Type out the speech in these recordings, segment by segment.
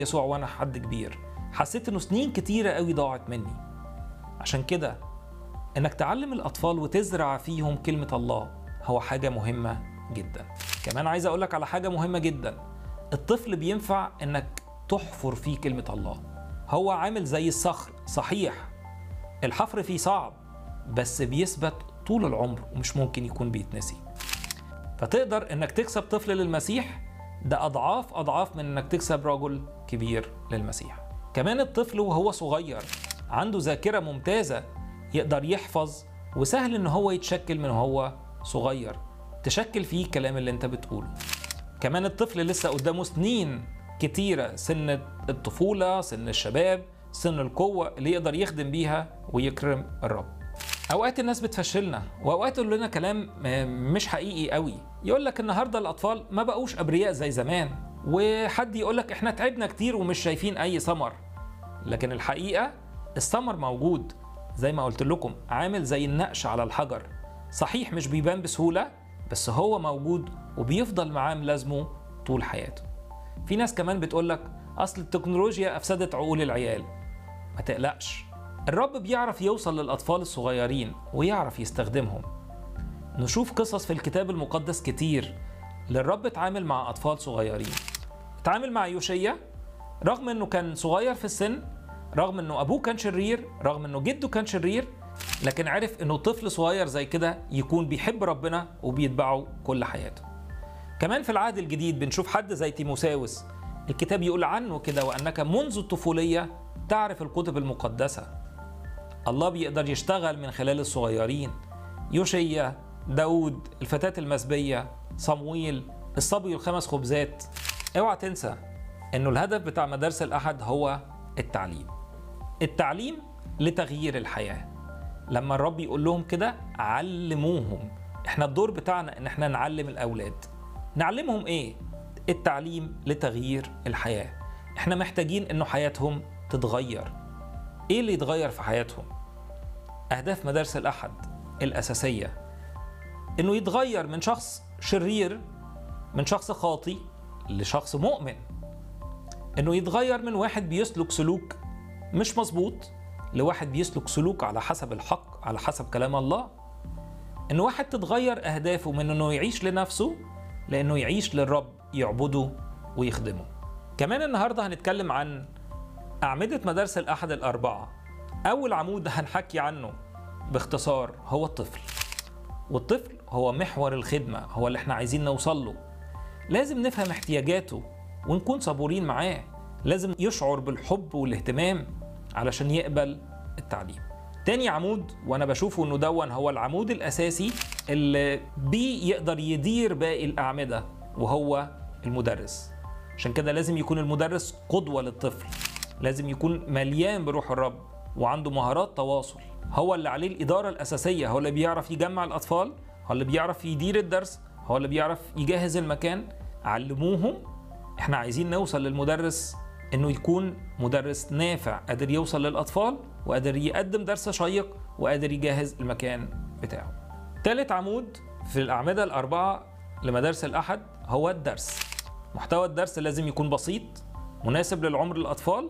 يسوع وانا حد كبير حسيت انه سنين كتيرة قوي ضاعت مني عشان كده انك تعلم الاطفال وتزرع فيهم كلمة الله هو حاجة مهمة جدا كمان عايز اقولك على حاجة مهمة جدا الطفل بينفع انك تحفر فيه كلمة الله هو عامل زي الصخر صحيح الحفر فيه صعب بس بيثبت طول العمر ومش ممكن يكون بيتنسي فتقدر انك تكسب طفل للمسيح ده اضعاف اضعاف من انك تكسب رجل كبير للمسيح كمان الطفل وهو صغير عنده ذاكره ممتازه يقدر يحفظ وسهل ان هو يتشكل من هو صغير تشكل فيه الكلام اللي انت بتقوله كمان الطفل لسه قدامه سنين كتيرة سن الطفولة سن الشباب سن القوة اللي يقدر يخدم بيها ويكرم الرب اوقات الناس بتفشلنا واوقات يقول لنا كلام مش حقيقي قوي يقول لك النهارده الاطفال ما بقوش ابرياء زي زمان وحد يقول لك احنا تعبنا كتير ومش شايفين اي ثمر لكن الحقيقه الثمر موجود زي ما قلت لكم عامل زي النقش على الحجر صحيح مش بيبان بسهوله بس هو موجود وبيفضل معاه ملازمه طول حياته في ناس كمان بتقول لك اصل التكنولوجيا افسدت عقول العيال ما تقلقش الرب بيعرف يوصل للأطفال الصغيرين ويعرف يستخدمهم نشوف قصص في الكتاب المقدس كتير للرب اتعامل مع أطفال صغيرين اتعامل مع يوشيا رغم انه كان صغير في السن رغم انه ابوه كان شرير رغم انه جده كان شرير لكن عرف انه طفل صغير زي كده يكون بيحب ربنا وبيتبعه كل حياته كمان في العهد الجديد بنشوف حد زي تيموساوس الكتاب يقول عنه كده وانك منذ الطفوليه تعرف الكتب المقدسه الله بيقدر يشتغل من خلال الصغيرين يوشيا داود الفتاة المسبية صمويل الصبي الخمس خبزات اوعى تنسى انه الهدف بتاع مدارس الاحد هو التعليم التعليم لتغيير الحياة لما الرب يقول لهم كده علموهم احنا الدور بتاعنا ان احنا نعلم الاولاد نعلمهم ايه التعليم لتغيير الحياة احنا محتاجين انه حياتهم تتغير ايه اللي يتغير في حياتهم اهداف مدارس الاحد الاساسيه انه يتغير من شخص شرير من شخص خاطي لشخص مؤمن انه يتغير من واحد بيسلك سلوك مش مظبوط لواحد بيسلك سلوك على حسب الحق على حسب كلام الله ان واحد تتغير اهدافه من انه يعيش لنفسه لانه يعيش للرب يعبده ويخدمه كمان النهارده هنتكلم عن أعمدة مدارس الأحد الأربعة أول عمود هنحكي عنه باختصار هو الطفل والطفل هو محور الخدمة هو اللي احنا عايزين نوصل له لازم نفهم احتياجاته ونكون صبورين معاه لازم يشعر بالحب والاهتمام علشان يقبل التعليم تاني عمود وانا بشوفه انه دون هو العمود الاساسي اللي بيه يقدر يدير باقي الاعمده وهو المدرس عشان كده لازم يكون المدرس قدوه للطفل لازم يكون مليان بروح الرب وعنده مهارات تواصل هو اللي عليه الإدارة الأساسية هو اللي بيعرف يجمع الأطفال هو اللي بيعرف يدير الدرس هو اللي بيعرف يجهز المكان علموهم احنا عايزين نوصل للمدرس انه يكون مدرس نافع قادر يوصل للأطفال وقادر يقدم درس شيق وقادر يجهز المكان بتاعه ثالث عمود في الأعمدة الأربعة لمدارس الأحد هو الدرس محتوى الدرس لازم يكون بسيط مناسب للعمر الأطفال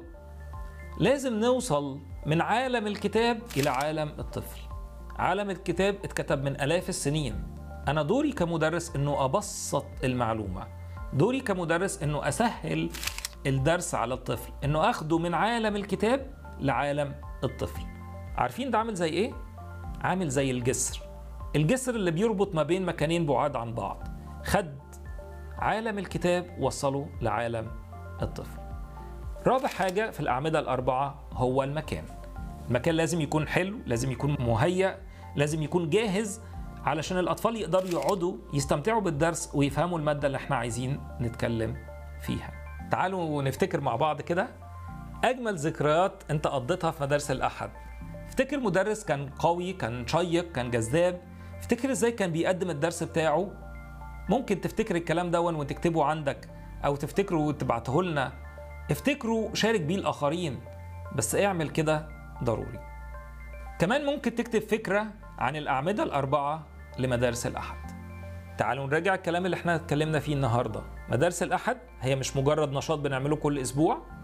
لازم نوصل من عالم الكتاب إلى عالم الطفل عالم الكتاب اتكتب من آلاف السنين أنا دوري كمدرس أنه أبسط المعلومة دوري كمدرس أنه أسهل الدرس على الطفل أنه أخده من عالم الكتاب لعالم الطفل عارفين ده عامل زي إيه؟ عامل زي الجسر الجسر اللي بيربط ما بين مكانين بعاد عن بعض خد عالم الكتاب وصله لعالم الطفل رابع حاجة في الأعمدة الأربعة هو المكان المكان لازم يكون حلو لازم يكون مهيأ لازم يكون جاهز علشان الأطفال يقدروا يقعدوا يستمتعوا بالدرس ويفهموا المادة اللي احنا عايزين نتكلم فيها تعالوا نفتكر مع بعض كده أجمل ذكريات أنت قضيتها في مدارس الأحد افتكر مدرس كان قوي كان شيق كان جذاب افتكر ازاي كان بيقدم الدرس بتاعه ممكن تفتكر الكلام دون وتكتبه عندك او تفتكره وتبعته لنا افتكروا شارك بيه الآخرين بس اعمل كده ضروري كمان ممكن تكتب فكرة عن الأعمدة الأربعة لمدارس الأحد تعالوا نراجع الكلام اللي احنا اتكلمنا فيه النهاردة مدارس الأحد هي مش مجرد نشاط بنعمله كل أسبوع